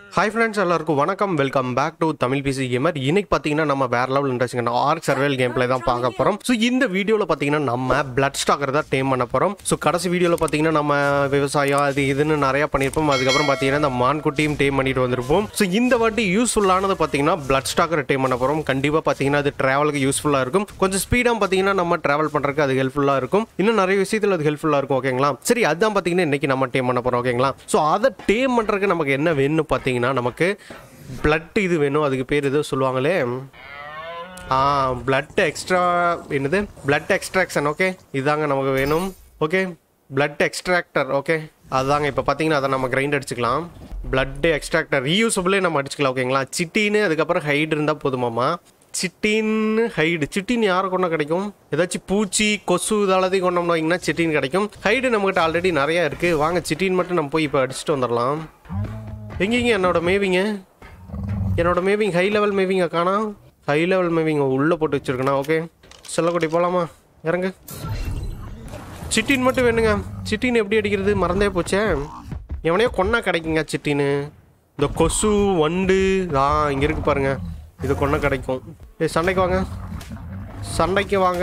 Hi friends எல்லாருக்கும் வணக்கம் welcome back to Tamil PC gamer இன்னைக்கு பார்த்தீங்கன்னா நம்ம வேற level interesting Ark survival gameplay தான் பார்க்க போகிறோம் ஸோ இந்த வீடியோவில் பார்த்தீங்கன்னா நம்ம பிளட் ஸ்டாக்கர் தான் டேம் பண்ண போகிறோம் ஸோ கடைசி வீடியோவில் பார்த்தீங்கன்னா நம்ம விவசாயம் அது இதுன்னு நிறையா பண்ணியிருப்போம் அதுக்கப்புறம் பார்த்தீங்கன்னா இந்த மான்குட்டியும் டேம் பண்ணிட்டு வந்திருப்போம் ஸோ இந்த வாட்டி யூஸ்ஃபுல்லானது பார்த்தீங்கன்னா பிளட் ஸ்டாக்கர் டேம் பண்ண போகிறோம் கண்டிப்பாக பார்த்தீங்கன்னா அது ட்ராவலுக்கு யூஸ்ஃபுல்லாக இருக்கும் கொஞ்சம் ஸ்பீடாக பார்த்தீங்கன்னா நம்ம ட்ராவல் பண்ணுறதுக்கு அது ஹெல்ப்ஃபுல்லாக இருக்கும் இன்னும் நிறைய விஷயத்தில் அது ஹெல்ப்ஃபுல்லாக இருக்கும் ஓகேங்களா சரி அதான் பார்த்தீங்கன்னா இன்னைக்கு நம்ம டேம் பண்ண போகிறோம் ஓகேங்களா ஸோ அதை டேம் பண்ணுறதுக்கு நமக்கு என்ன வேணும்னு பார்த்தீங்கன்னா நமக்கு பிளட் இது வேணும் அதுக்கு பேர் ஏதோ சொல்லுவாங்களே ஆ பிளட் எக்ஸ்ட்ரா என்னது பிளட் எக்ஸ்ட்ராக்ஷன் ஓகே இதாங்க நமக்கு வேணும் ஓகே பிளட் எக்ஸ்ட்ராக்டர் ஓகே அதுதாங்க இப்போ பார்த்தீங்கன்னா அதை நம்ம கிரைண்ட் அடிச்சுக்கலாம் பிளட் எக்ஸ்ட்ராக்டர் ரீயூசபிளே நம்ம அடிச்சுக்கலாம் ஓகேங்களா சிட்டின்னு அதுக்கப்புறம் ஹைட் இருந்தால் போதுமாமா சிட்டின்னு ஹைடு சிட்டின் யாரை கொண்டா கிடைக்கும் ஏதாச்சும் பூச்சி கொசு இதெல்லாத்தையும் கொண்டோம்னா வைங்கன்னா சிட்டின் கிடைக்கும் ஹைடு நம்மகிட்ட ஆல்ரெடி நிறையா இருக்குது வாங்க சிட்டின் மட்டும் நம்ம போய் இப்போ அடிச்சுட்டு வந்துடலாம் எங்கேங்க என்னோட மேவிங்க என்னோட மேவிங் ஹை லெவல் மேவிங்க காணா ஹை லெவல் மேவிங் உள்ளே போட்டு வச்சிருக்கேனா ஓகே செல்லக்குட்டி போகலாமா இறங்கு சிட்டின் மட்டும் வேணுங்க சிட்டின் எப்படி அடிக்கிறது மறந்தே போச்சே எவனையோ கொன்னா கிடைக்குங்க சிட்டின்னு இந்த கொசு வண்டு ஆ இங்கே இருக்கு பாருங்க இது கொன்னா கிடைக்கும் ஏ சண்டைக்கு வாங்க சண்டைக்கு வாங்க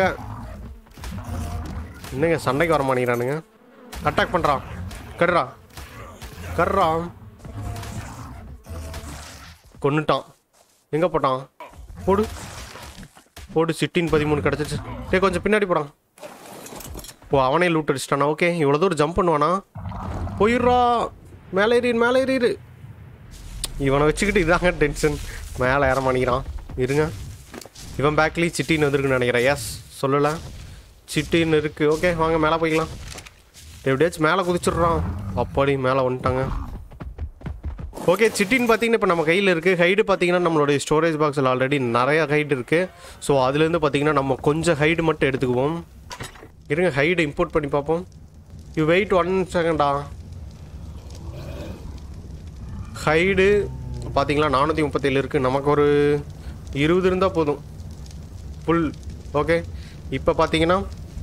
என்னங்க சண்டைக்கு வர மாட்டேங்கிறானுங்க அட்டாக் பண்ணுறான் கடுறா கர்றான் கொன்னுட்டான் எங்கே போட்டான் போடு போடு சிட்டின் பதிமூணு கிடச்சிச்சு டே கொஞ்சம் பின்னாடி போடான் ஓ அவனே லூட் அடிச்சிட்டானா ஓகே இவ்வளோ தூரம் ஜம்ப் பண்ணுவானா போயிடுறா மேலே ஏறிடு மேலே ஏறிடு இவனை வச்சுக்கிட்டு இதாங்க டென்ஷன் மேலே ஏற மாட்டேங்கிறான் இருங்க இவன் பேக்லி சிட்டின்னு வந்திருக்குன்னு நினைக்கிறேன் எஸ் சொல்லலை சிட்டின்னு இருக்குது ஓகே வாங்க மேலே போய்க்கலாம் எப்படியாச்சும் மேலே குதிச்சிடுறான் அப்பாடி மேலே வந்துட்டாங்க ஓகே சிட்டின்னு பார்த்தீங்கன்னா இப்போ நம்ம கையில் இருக்குது ஹைடு பார்த்தீங்கன்னா நம்மளுடைய ஸ்டோரேஜ் பாக்ஸில் ஆல்ரெடி நிறைய ஹைடு இருக்குது ஸோ அதுலேருந்து பார்த்தீங்கன்னா நம்ம கொஞ்சம் ஹைடு மட்டும் எடுத்துக்குவோம் இருங்க ஹைடு இம்போர்ட் பண்ணி பார்ப்போம் யூ வெயிட் ஒன் செகண்டா ஹைடு பார்த்தீங்களா நானூற்றி முப்பத்தேழு இருக்குது நமக்கு ஒரு இருபது இருந்தால் போதும் ஃபுல் ஓகே இப்போ பார்த்தீங்கன்னா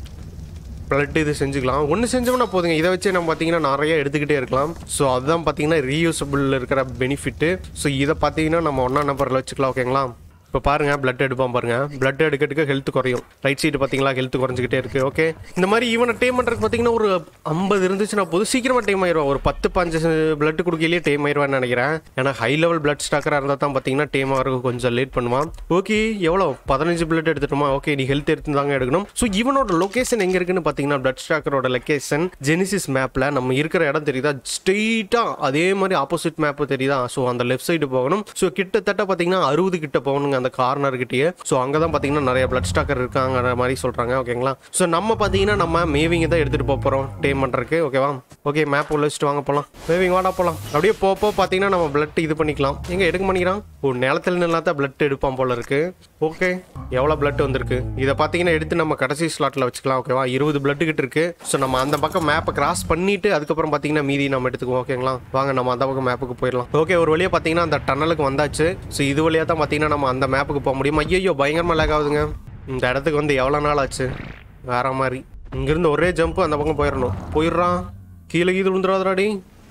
பிளட் இது செஞ்சுக்கலாம் ஒன்று செஞ்சோம்னா போதுங்க இதை வச்சு நம்ம பார்த்தீங்கன்னா நிறைய எடுத்துக்கிட்டே இருக்கலாம் ஸோ அதுதான் பார்த்தீங்கன்னா ரீயூசபிள் இருக்கிற பெனிஃபிட்டு ஸோ இதை பார்த்தீங்கன்னா நம்ம ஒன்றா நம்பரில் வச்சுக்கலாம் ஓகேங்களா இப்போ பாருங்க பிளட் எடுப்பான் பாருங்க பிளட் எடுக்கிறதுக்கு ஹெல்த் குறையும் ரைட் சைடு பார்த்தீங்களா ஹெல்த் குறைஞ்சிக்கிட்டே இருக்கு ஓகே இந்த மாதிரி ஈவனை டேம் பண்ணுறதுக்கு பார்த்தீங்கன்னா ஒரு ஐம்பது இருந்துச்சுன்னா போதும் சீக்கிரமாக டேம் ஆயிடுவா ஒரு பத்து பஞ்சு பிளட் கொடுக்கலையே டேம் ஆயிடுவான்னு நினைக்கிறேன் ஏன்னா ஹை லெவல் பிளட் ஸ்டாக்கராக இருந்தால் தான் பார்த்தீங்கன்னா டேம் ஆகிறதுக்கு கொஞ்சம் லேட் பண்ணுவான் ஓகே எவ்வளோ பதினஞ்சு பிளட் எடுத்துட்டோமா ஓகே நீ ஹெல்த் எடுத்து தாங்க எடுக்கணும் ஸோ இவனோட லொக்கேஷன் எங்கே இருக்குன்னு பார்த்தீங்கன்னா பிளட் ஸ்டாக்கரோட லொக்கேஷன் ஜெனிசிஸ் மேப்பில் நம்ம இருக்கிற இடம் தெரியுதா ஸ்ட்ரெயிட்டாக அதே மாதிரி ஆப்போசிட் மேப்பு தெரியுதா ஸோ அந்த லெஃப்ட் சைடு போகணும் ஸோ கிட்டத்தட்ட பார்த்தீங்கன்னா அறுபது கிட்ட போகணுங்க அந்த கார்னர் கிட்டேயே ஸோ அங்கே தான் பார்த்தீங்கன்னா நிறைய பிளட் ஸ்டாக்கர் இருக்காங்கிற மாதிரி சொல்கிறாங்க ஓகேங்களா ஸோ நம்ம பார்த்தீங்கன்னா நம்ம மேவிங்கை தான் எடுத்துகிட்டு போக போகிறோம் டேம் பண்ணுறதுக்கு ஓகேவா ஓகே மேப் உள்ள வச்சுட்டு வாங்க போகலாம் மேவிங் வாடா போகலாம் அப்படியே போக போக பார்த்தீங்கன்னா நம்ம பிளட் இது பண்ணிக்கலாம் எங்கே எடுக்க மாட்டேங்கிறான் ஓ நிலத்தில் நிலத்தான் பிளட் எடுப்பான் போல இருக்கு ஓகே எவ்வளோ பிளட் வந்திருக்கு இதை பார்த்தீங்கன்னா எடுத்து நம்ம கடைசி ஸ்லாட்டில் வச்சுக்கலாம் ஓகேவா இருபது பிளட் கிட்ட இருக்கு ஸோ நம்ம அந்த பக்கம் மேப்பை கிராஸ் பண்ணிட்டு அதுக்கப்புறம் பார்த்தீங்கன்னா மீதி நம்ம எடுத்துக்குவோம் ஓகேங்களா வாங்க நம்ம அந்த பக்கம் மேப்புக்கு போயிடலாம் ஓகே ஒரு வழியாக பார்த்தீங்கன்னா அந்த டன்னலுக்கு வந்தாச்சு ஸோ இது வழியாக தான் பார்த்தீங்கன்னா நம்ம அந்த மேப்புக்கு போக முடியும் ஐயோ பயங்கரமாக லேக் ஆகுதுங்க இந்த இடத்துக்கு வந்து எவ்வளோ நாள் ஆச்சு வேற மாதிரி இங்கேருந்து ஒரே ஜம்ப் அந்த பக்கம் போயிடணும் போயிடுறான் கீழே கீழே விழுந்துடாதராடி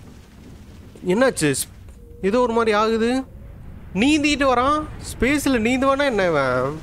என்னாச்சு ஏதோ ஒரு மாதிரி ஆகுது நீந்திட்டு வரான் ஸ்பேஸில் நீந்துவானா என்ன இவன்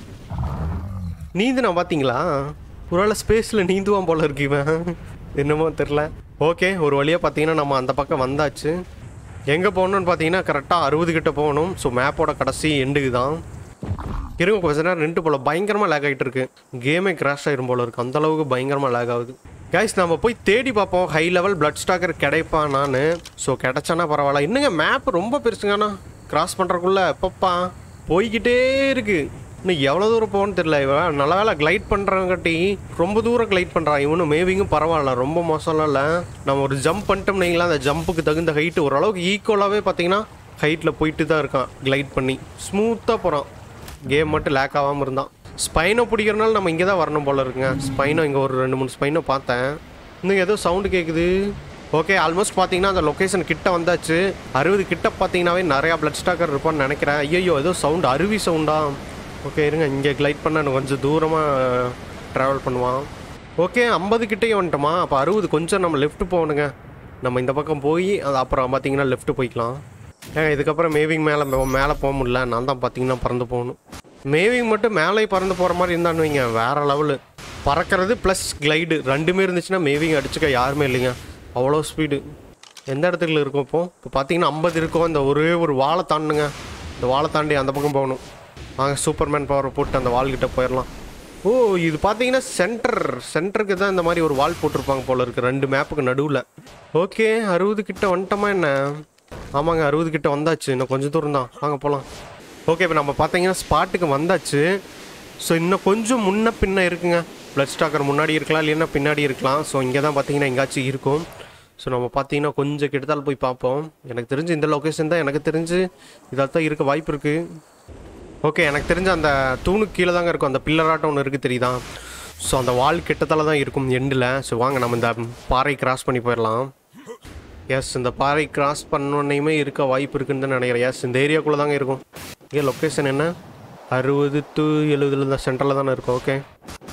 நீந்துனா பார்த்தீங்களா ஒருவேளை ஸ்பேஸில் நீந்துவான் போல இருக்கு இவன் என்னமோ தெரில ஓகே ஒரு வழியாக பார்த்தீங்கன்னா நம்ம அந்த பக்கம் வந்தாச்சு எங்கே போகணும்னு பார்த்தீங்கன்னா கரெக்டாக அறுபது கிட்ட போகணும் ஸோ மேப்போட கடைசி எண்டுக்கு தான் இருங்க கொஞ்ச நேரம் ரெண்டு போல பயங்கரமாக லேக் ஆகிட்டு இருக்கு கேமே கிராஷ் ஆயிரும் போல இருக்கு அந்த அளவுக்கு பயங்கரமாக லேக் ஆகுது கைஸ் நம்ம போய் தேடி பார்ப்போம் ஹை லெவல் பிளட் ஸ்டாக்கர் கிடைப்பான் நான் ஸோ கிடைச்சானா பரவாயில்ல இன்னுங்க மேப் ரொம்ப பெருசுங்கண்ணா கிராஸ் பண்ணுறக்குள்ள எப்பப்பா போய்கிட்டே இருக்கு இன்னும் எவ்வளோ தூரம் போகணும்னு தெரியல இவன் நல்ல வேலை கிளைட் பண்ணுறவங்கட்டி ரொம்ப தூரம் கிளைட் பண்ணுறான் இவனும் மேவிங்கும் பரவாயில்ல ரொம்ப மோசம்லாம் இல்லை நம்ம ஒரு ஜம்ப் பண்ணிட்டோம்னு வைங்களேன் அந்த ஜம்புக்கு தகுந்த ஹைட்டு ஓரளவுக்கு ஈக்குவலாகவே பார்த்தீங்கன்னா ஹைட்டில் போயிட்டு தான் இருக்கான் கிளைட் பண்ணி ஸ்மூத்தாக போகிறான் கேம் மட்டும் லேக் ஆகாமல் இருந்தான் ஸ்பைனோ பிடிக்கிறனால நம்ம இங்கே தான் வரணும் போல இருக்குங்க ஸ்பைனோ இங்கே ஒரு ரெண்டு மூணு ஸ்பைனோ பார்த்தேன் இன்னும் ஏதோ சவுண்டு கேட்குது ஓகே ஆல்மோஸ்ட் பார்த்தீங்கன்னா அந்த லொக்கேஷன் கிட்ட வந்தாச்சு அறுபது கிட்ட பார்த்தீங்கன்னாவே நிறையா பிளட் ஸ்டாக்கர் இருப்பான்னு நினைக்கிறேன் ஐயோ ஏதோ சவுண்டு அருவி சவுண்டா ஓகே இருங்க இங்கே கிளைட் பண்ண எனக்கு கொஞ்சம் தூரமாக ட்ராவல் பண்ணுவான் ஓகே ஐம்பது கிட்டே வந்துட்டோமா அப்போ அறுபது கொஞ்சம் நம்ம லெஃப்ட் போகணுங்க நம்ம இந்த பக்கம் போய் அது அப்புறம் பார்த்தீங்கன்னா லெஃப்ட் போய்க்கலாம் ஏங்க இதுக்கப்புறம் மேவிங் மேலே மேலே போக முடியல நான் தான் பார்த்தீங்கன்னா பறந்து போகணும் மேவிங் மட்டும் மேலே பறந்து போகிற மாதிரி இருந்தான்னு வைங்க வேறு லெவலு பறக்கிறது ப்ளஸ் கிளைடு ரெண்டுமே இருந்துச்சுன்னா மேவிங் அடிச்சுக்க யாருமே இல்லைங்க அவ்வளோ ஸ்பீடு எந்த இடத்துல இருக்கும் இப்போ இப்போ பார்த்தீங்கன்னா ஐம்பது இருக்கும் இந்த ஒரே ஒரு வாழை தாண்டுங்க இந்த வாழை தாண்டி அந்த பக்கம் போகணும் வாங்க சூப்பர்மேன் பவரை போட்டு அந்த வால் கிட்ட போயிடலாம் ஓ இது பார்த்தீங்கன்னா சென்டர் சென்டருக்கு தான் இந்த மாதிரி ஒரு வால் போட்டிருப்பாங்க போல இருக்கு ரெண்டு மேப்புக்கு நடுவில் ஓகே அறுபது கிட்ட வந்துட்டோமா என்ன ஆமாங்க அறுபது கிட்ட வந்தாச்சு இன்னும் கொஞ்சம் தூரம் தான் வாங்க போகலாம் ஓகே இப்போ நம்ம பார்த்தீங்கன்னா ஸ்பாட்டுக்கு வந்தாச்சு ஸோ இன்னும் கொஞ்சம் முன்ன பின்ன இருக்குங்க பிளட் ஸ்டாக்கர் முன்னாடி இருக்கலாம் இல்லைன்னா பின்னாடி இருக்கலாம் ஸோ இங்கே தான் பார்த்தீங்கன்னா எங்காச்சும் இருக்கும் ஸோ நம்ம பார்த்தீங்கன்னா கொஞ்சம் கிட்டத்தால் போய் பார்ப்போம் எனக்கு தெரிஞ்சு இந்த லொக்கேஷன் தான் எனக்கு தெரிஞ்சு இதாக தான் இருக்க வாய்ப்பு இருக்குது ஓகே எனக்கு தெரிஞ்ச அந்த தூணுக்கு கீழே தாங்க இருக்கும் அந்த பில்லராட்டம் ஒன்று இருக்குது தெரியுதா ஸோ அந்த வால் கிட்டத்தால தான் இருக்கும் எண்டில் ஸோ வாங்க நம்ம இந்த பாறை கிராஸ் பண்ணி போயிடலாம் எஸ் இந்த பாறை கிராஸ் பண்ணோன்னையுமே இருக்க வாய்ப்பு இருக்குன்னு தான் நினைக்கிறேன் எஸ் இந்த ஏரியாக்குள்ளே தாங்க இருக்கும் ஏன் லொக்கேஷன் என்ன அறுபது டு எழுபதுல தான் சென்டரில் தானே இருக்கும் ஓகே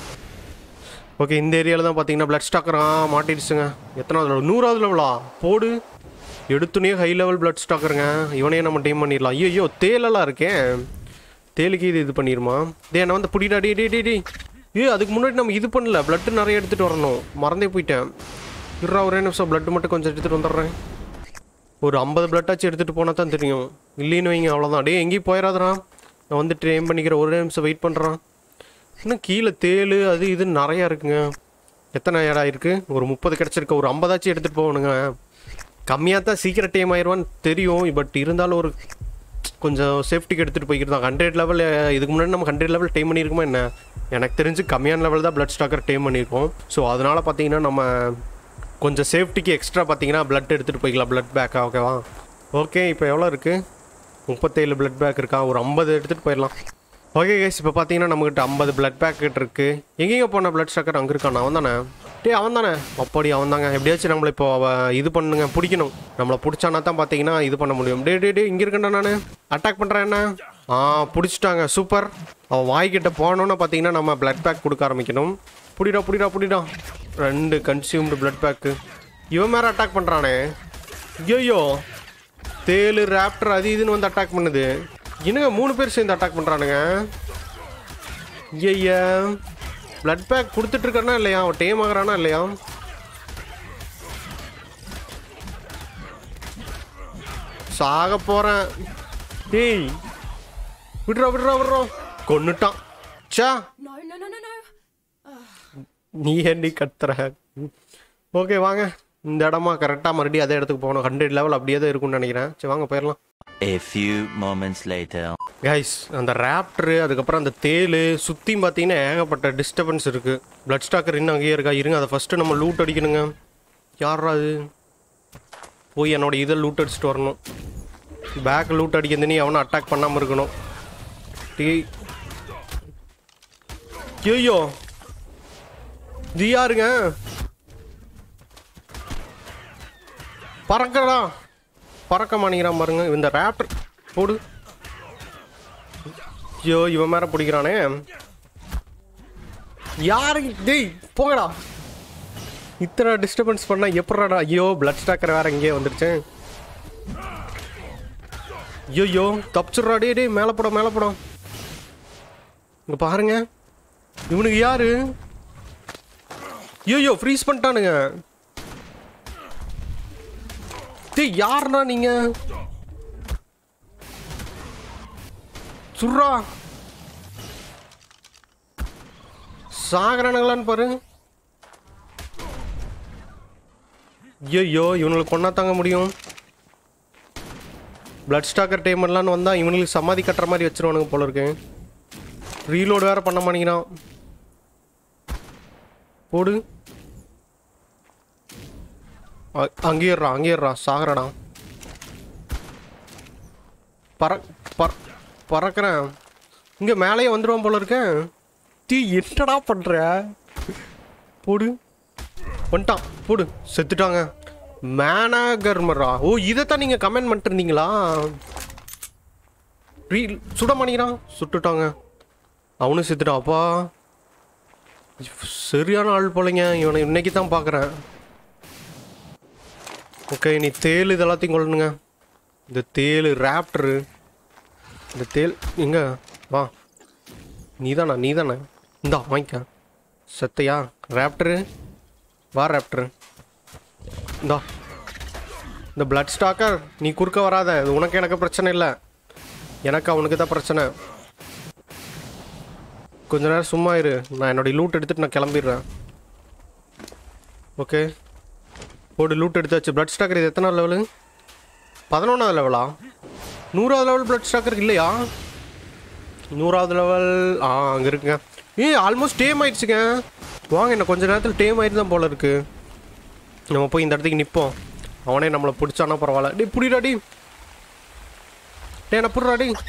ஓகே இந்த ஏரியாவில் தான் பார்த்தீங்கன்னா பிளட் ஸ்டாக்கரா மாட்டிடுச்சுங்க எத்தனாவது level? நூறாவது லெவலா போடு எடுத்துனே ஹை லெவல் பிளட் ஸ்டாக்கருங்க இவனையே நம்ம டீம் பண்ணிடலாம் ஐயோ ஐயோ தேலெல்லாம் இருக்கேன் தேலுக்கு இது இது பண்ணிடுமா டே நான் வந்து புடிடா டே டே டே டே ஏ அதுக்கு முன்னாடி நம்ம இது பண்ணல பிளட்டு நிறைய எடுத்துகிட்டு வரணும் மறந்தே போயிட்டேன் இருறா ஒரே நிமிஷம் பிளட்டு மட்டும் கொஞ்சம் எடுத்துகிட்டு வந்துடுறேன் ஒரு ஐம்பது பிளட்டாச்சும் எடுத்துகிட்டு போனால் தான் தெரியும் இல்லைன்னு வைங்க அவ்வளோதான் டே எங்கேயும் போயிடாதடா நான் வந்து ட்ரெயின் பண்ணிக்கிறேன் ஒரே நிமிஷம் வெயிட் பண்ணுறான் இன்னும் கீழே தேள் அது இது நிறையா இருக்குங்க எத்தனை இடம் இருக்குது ஒரு முப்பது கிடச்சிருக்கு ஒரு ஐம்பதாச்சும் எடுத்துகிட்டு போகணுங்க கம்மியாக தான் சீக்கிரம் டைம் ஆயிடுவான்னு தெரியும் பட் இருந்தாலும் ஒரு கொஞ்சம் சேஃப்டிக்கு எடுத்துகிட்டு போய்க்கிறதா ஹண்ட்ரட் லெவல் இதுக்கு முன்னாடி நம்ம ஹண்ட்ரட் லெவல் டைம் பண்ணியிருக்கோமா என்ன எனக்கு தெரிஞ்சு கம்மியான லெவல் தான் பிளட் ஸ்டாக்கர் டைம் பண்ணியிருக்கோம் ஸோ அதனால் பார்த்தீங்கன்னா நம்ம கொஞ்சம் சேஃப்டிக்கு எக்ஸ்ட்ரா பார்த்தீங்கன்னா பிளட் எடுத்துகிட்டு போய்க்கலாம் பிளட் பேக்கா ஓகேவா ஓகே இப்போ எவ்வளோ இருக்குது முப்பத்தேழு பிளட் பேக் இருக்கா ஒரு ஐம்பது எடுத்துகிட்டு போயிடலாம் ஓகே கேஸ் இப்போ பார்த்தீங்கன்னா நம்மகிட்ட ஐம்பது பிளட் பேக்கெட் இருக்குது எங்கேங்க போன பிளட் ஸ்டாக்கர் அங்கே இருக்கான் அவன் தானே டே அவன் தானே அப்படி அவன் தாங்க எப்படியாச்சும் நம்மளை இப்போ அவ இது பண்ணுங்க பிடிக்கணும் நம்மளை பிடிச்சானா தான் பார்த்தீங்கன்னா இது பண்ண முடியும் டே டே டே இங்கே இருக்கேன்டா நான் அட்டாக் பண்ணுறேன் என்ன ஆ பிடிச்சிட்டாங்க சூப்பர் அவன் வாய்க்கிட்ட போனோன்னு பார்த்தீங்கன்னா நம்ம பிளட் பேக் கொடுக்க ஆரம்பிக்கணும் புடிடா புடிடா புடிடா ரெண்டு கன்சியூம்டு பிளட் பேக்கு இவன் மேலே அட்டாக் பண்ணுறானே ஐயோ தேலு ராப்டர் அது இதுன்னு வந்து அட்டாக் பண்ணுது என்னங்க மூணு பேர் சேர்ந்து அட்டாக் பண்ணுறானுங்க ஐயா பிளட் பேக் கொடுத்துட்டு இருக்கானா இல்லையா அவன் டேம் ஆகுறானா இல்லையா சாக போறேன் டேய் விடுறா விடுறா விடுறா கொன்னுட்டான் சா No, no, no, no, no. நீ ஏண்டி கத்துற ஓகே வாங்க இந்த இடமா கரெக்டாக மறுபடியும் அதே இடத்துக்கு போகணும் ஹண்ட்ரட் லெவல் அப்படியே தான் இருக்கும்னு நினைக்கிறேன் சரி வாங்க போயிடலாம் A few moments later. Guys அந்த ராப்டரு அதுக்கப்புறம் அந்த தேள் சுற்றியும் பார்த்தீங்கன்னா ஏகப்பட்ட டிஸ்டர்பன்ஸ் இருக்குது பிளட் ஸ்டாக்கர் இன்னும் அங்கேயே இருக்கா இருங்க அதை ஃபஸ்ட்டு நம்ம லூட் அடிக்கணுங்க யாரா அது போய் என்னோட இதை லூட் அடிச்சுட்டு வரணும் பேக் லூட் அடிக்கிறது நீ அவனை அட்டாக் பண்ணாமல் இருக்கணும் டேய் ஐயோ இது யாருங்க பறக்கடா பறக்க மாட்டேங்கிறான் பாருங்க இந்த ரேப்டர் போடு ஐயோ இவன் மேல பிடிக்கிறானே யாரு டேய் போங்கடா இத்தனை டிஸ்டர்பன்ஸ் பண்ணா எப்படாடா ஐயோ பிளட் ஸ்டாக்கர் வேற இங்கே வந்துருச்சு ஐயோ தப்பிச்சுடுறா டே டேய் மேலே போடும் மேலே போடும் இங்க பாருங்க இவனுக்கு யாரு ஐயோ ஃப்ரீஸ் பண்ணிட்டானுங்க டேய் யாருண்ணா நீங்க சுர்ரா சாகரானுங்களான்னு பாரு ஐயோ இவனுங்களுக்கு கொண்டா தாங்க முடியும் பிளட் ஸ்டாக்கர் டைமர்லான்னு வந்தால் இவனுங்களுக்கு சமாதி கட்டுற மாதிரி வச்சிருவானுங்க போல இருக்கு ரீலோடு வேற பண்ண மாட்டேங்கிறான் போடு அ- அங்கேயே இருறா அங்கேயே இருறா சாகரடா பற பற பறக்கிறேன் இங்கே மேலேயே வந்துடுவான் போல இருக்கேன் டீ என்னடா பண்ணுற போடு வந்துட்டான் போடு செத்துட்டாங்க மேனாகர்மரா ஓ இதைத்தான் நீங்கள் கமெண்ட் பண்ணிட்டு இருந்தீங்களா ரீ சுட மாட்டேங்கிறான் சுட்டுட்டாங்க அவனும் செத்துட்டான் அப்பா சரியான ஆள் போலங்க இவனை இன்னைக்கு தான் பார்க்குறேன் ஓகே நீ தேள் இது எல்லாத்தையும் கொள்ளணுங்க இந்த தேள் ரேப்டரு இந்த தேள் எங்க வா நீதானா நீதானே இந்தா வாங்கிக்க செத்தையா ரேப்டரு வா ரேப்டரு இந்தா இந்த பிளட் ஸ்டாக்கர் நீ குறுக்க வராத இது உனக்கு எனக்கு பிரச்சனை இல்லை எனக்கு அவனுக்கு தான் பிரச்சனை கொஞ்ச நேரம் சும்மா இரு நான் என்னுடைய லூட் எடுத்துட்டு நான் கிளம்பிடுறேன் ஓகே போடு லூட் எடுத்தாச்சு பிளட் ஸ்டாக்கர் இது எத்தனை லெவலு பதினொன்றாவது லெவலா நூறாவது லெவல் பிளட் ஸ்டாக்கர் இல்லையா நூறாவது லெவல் ஆ அங்கே இருக்குங்க ஏய் ஆல்மோஸ்ட் டேம் ஆயிடுச்சுங்க வாங்க என்ன கொஞ்ச நேரத்தில் டேம் ஆயிட்டு தான் போல இருக்கு நம்ம போய் இந்த இடத்துக்கு நிற்போம் அவனே நம்மளை பிடிச்சானா பரவாயில்ல டேய் புடிடா டி டே என்ன புடுறா டி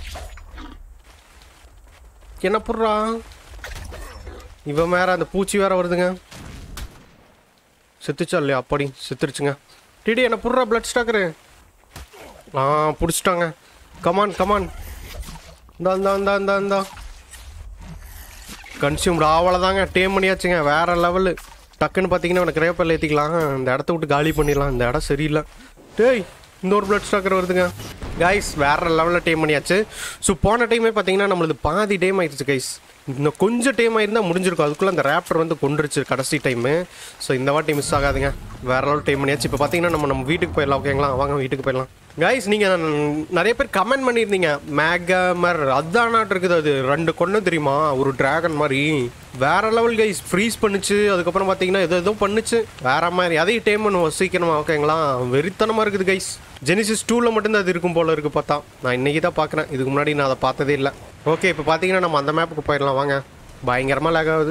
என்ன புடுறா இவன் வேற அந்த பூச்சி வேற வருதுங்க செத்துச்சா இல்லையா அப்படி செத்துருச்சுங்க டிடி என்ன புடுறா பிளட் ஸ்டாக்கரு ஆ பிடிச்சிட்டாங்க கமான் கமான் இந்தா இந்தா இந்தா இந்தா இந்தா கன்சியூம்டு அவ்வளோதாங்க டேம் பண்ணியாச்சுங்க வேற லெவலு டக்குன்னு பார்த்தீங்கன்னா உனக்கு ரேப்பல் ஏற்றிக்கலாம் இந்த இடத்த விட்டு காலி பண்ணிடலாம் இந்த இடம் சரியில்லை டேய் இந்த ஒரு பிளட் ஸ்டாக்கர் வருதுங்க கைஸ் வேற லெவலில் டேம் பண்ணியாச்சு ஸோ போன டைமே பார்த்தீங்கன்னா நம்மளது பாதி டைம் ஆயிடுச்சு கைஸ் இன்னும் கொஞ்சம் டைம் ஆயிருந்தா முடிஞ்சிருக்கும் அதுக்குள்ளே அந்த ரேப்டர் வந்து கொண்டுருச்சு கடைசி டைமு ஸோ இந்த வாட்டி மிஸ் ஆகாதுங்க வேற லெவல் டைம் பண்ணியாச்சு இப்போ பார்த்தீங்கன்னா நம்ம நம்ம வீட்டுக்கு போயிடலாம் ஓகேங்களா வாங்க வீட்டுக்கு போயிடலாம் கைஸ் நீங்கள் நிறைய பேர் கமெண்ட் பண்ணியிருந்தீங்க மேகமர் அதானாட்டு இருக்குது அது ரெண்டு கொண்டு தெரியுமா ஒரு டிராகன் மாதிரி வேற லெவல் கைஸ் ஃப்ரீஸ் பண்ணுச்சு அதுக்கப்புறம் பார்த்தீங்கன்னா எதோ ஏதோ பண்ணுச்சு வேற மாதிரி அதையும் டைம் பண்ணுவோம் சீக்கிரமா ஓகேங்களா வெறித்தனமாக இருக்குது கைஸ் ஜெனிசிஸ் டூவில் மட்டும்தான் அது இருக்கும் போல இருக்கு பார்த்தா நான் இன்னைக்கு தான் பார்க்குறேன் இதுக்கு முன்னாடி நான் அதை பார்த்ததே இல்லை ஓகே இப்போ பார்த்தீங்கன்னா நம்ம அந்த மேப்புக்கு போயிடலாம் வாங்க பயங்கரமாக லேக் ஆகுது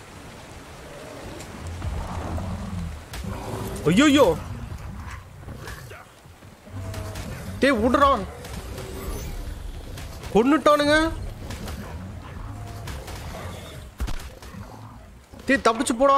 ஐயோ டேய் விடுறான் கொன்னுட்டானுங்க டேய் தப்பிச்சு போடா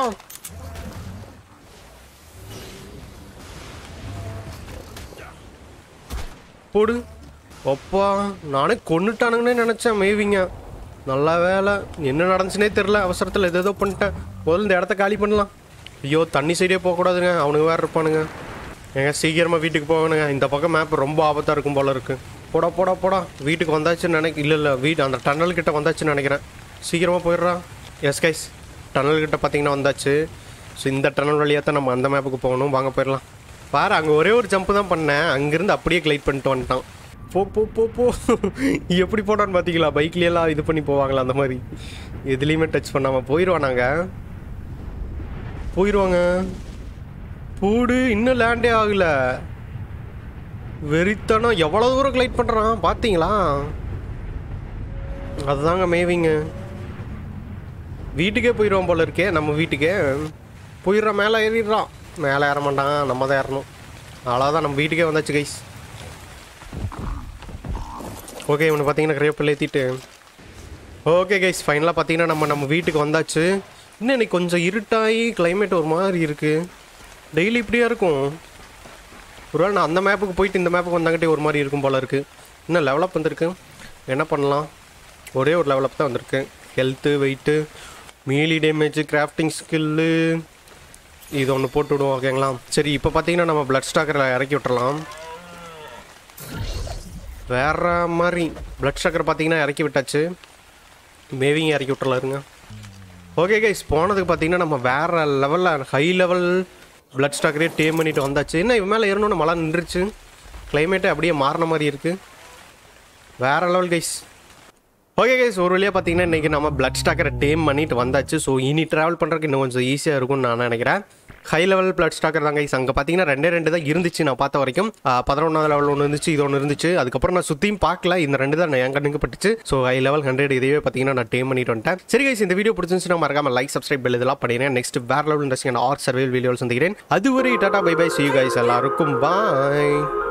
போடு அப்பா நானே கொன்னுட்டானுங்கன்னு நினச்சேன் மேவிங்க நல்ல வேலை என்ன நடந்துச்சுனே தெரில அவசரத்தில் எது ஏதோ பண்ணிட்டேன் முதல்ல இந்த இடத்த காலி பண்ணலாம் ஐயோ தண்ணி சைடே போகக்கூடாதுங்க அவனுங்க வேறு இருப்பானுங்க ஏங்க சீக்கிரமாக வீட்டுக்கு போகணுங்க இந்த பக்கம் மேப் ரொம்ப ஆபத்தாக இருக்கும் போல இருக்கு போடா போடா போடா வீட்டுக்கு வந்தாச்சுன்னு நினைக்க இல்லை இல்லை வீடு அந்த டன்னல் கிட்ட வந்தாச்சுன்னு நினைக்கிறேன் சீக்கிரமாக போயிடுறா எஸ் கைஸ் டன்னல் கிட்ட பார்த்தீங்கன்னா வந்தாச்சு ஸோ இந்த டன்னல் வழியாக தான் நம்ம அந்த மேப்புக்கு போகணும் வாங்க போயிடலாம் பாரு அங்கே ஒரே ஒரு ஜம்ப் தான் பண்ணேன் அங்கேருந்து அப்படியே கிளைட் பண்ணிட்டு வந்துட்டான் போ போ போ போ எப்படி போட்டான்னு பார்த்தீங்களா பைக்லேயெல்லாம் இது பண்ணி போவாங்களா அந்த மாதிரி எதுலேயுமே டச் பண்ணாமல் போயிடுவானாங்க போயிடுவாங்க பூடு இன்னும் லேண்டே ஆகல வெறித்தனம் எவ்வளோ தூரம் கிளைட் பண்ணுறான் பார்த்தீங்களா அதுதாங்க மேவிங்க வீட்டுக்கே போயிடுவான் போல இருக்கே நம்ம வீட்டுக்கே போயிடுறான் மேலே ஏறிடுறான் மேலே ஏற மாட்டான் நம்ம தான் ஏறணும் அவ்வளோதான் நம்ம வீட்டுக்கே வந்தாச்சு கைஸ் ஓகே இவனை பார்த்தீங்கன்னா கிரேப்பில் ஏற்றிட்டு ஓகே கைஸ் ஃபைனலாக பார்த்தீங்கன்னா நம்ம நம்ம வீட்டுக்கு வந்தாச்சு இன்னும் இன்னைக்கு கொஞ்சம் இருட்டாகி climate ஒரு மாதிரி இருக்குது டெய்லி இப்படியா இருக்கும் ஒருவேளை நான் அந்த மேப்புக்கு போயிட்டு இந்த மேப்புக்கு வந்தாங்கிட்டே ஒரு மாதிரி இருக்கும் போல இருக்குது இன்னும் லெவலப் வந்திருக்கு என்ன பண்ணலாம் ஒரே ஒரு லெவலப் தான் வந்திருக்கு health weight melee damage crafting skill இது ஒன்று போட்டு விடுவோம் ஓகேங்களா சரி இப்போ பார்த்தீங்கன்னா நம்ம பிளட் ஸ்டாக்கரில் இறக்கி விட்டுறலாம் வேற மாதிரி பிளட் ஸ்டாக்கர் பார்த்தீங்கன்னா இறக்கி விட்டாச்சு மேவிங் இறக்கி விட்டுறலாம் இருங்க ஓகே கைஸ் போனதுக்கு பார்த்தீங்கன்னா நம்ம வேற லெவலில் ஹை லெவல் பிளட் ஸ்டாக்கரே டேம் பண்ணிட்டு வந்தாச்சு என்ன இவன் மேலே ஏறணும்னு மழை நின்றுச்சு கிளைமேட்டே அப்படியே மாறின மாதிரி இருக்குது வேற லெவல் கைஸ் ஓகே கைஸ் ஒரு வழியாக பார்த்தீங்கன்னா இன்றைக்கி நம்ம பிளட் ஸ்டாக்கரை டேம் பண்ணிட்டு வந்தாச்சு ஸோ இனி ட்ராவல் பண்ணுறதுக்கு இன்னும் கொஞ்சம் ஈஸியாக இருக்கும்னு நான் நினைக்கிறேன் ஹை லெவல் பிளட் ஸ்டாக்கர் தான் கைஸ் அங்கே பார்த்தீங்கன்னா ரெண்டே ரெண்டு தான் இருந்துச்சு நான் பார்த்த வரைக்கும் பதினொன்றாவது லெவல் ஒன்று இருந்துச்சு இது ஒன்று இருந்துச்சு அதுக்கப்புறம் நான் சுற்றியும் பார்க்கல இந்த ரெண்டு தான் என் கண்ணுக்கு பட்டுச்சு ஸோ ஹை லெவல் ஹண்ட்ரட் இதுவே பார்த்தீங்கன்னா நான் டேம் பண்ணிட்டு வந்துட்டேன் சரி கைஸ் இந்த வீடியோ பிடிச்சிருந்துச்சுன்னா மறக்காம லைக் சப்ஸ்கிரைப் பெல் இதெல்லாம் பண்ணிடுறேன் நெக்ஸ்ட் வேற level interesting or survival videos சந்திக்கிறேன் அதுவரை டாடா பை பை சி கைஸ் எல்லாருக்கும் பாய்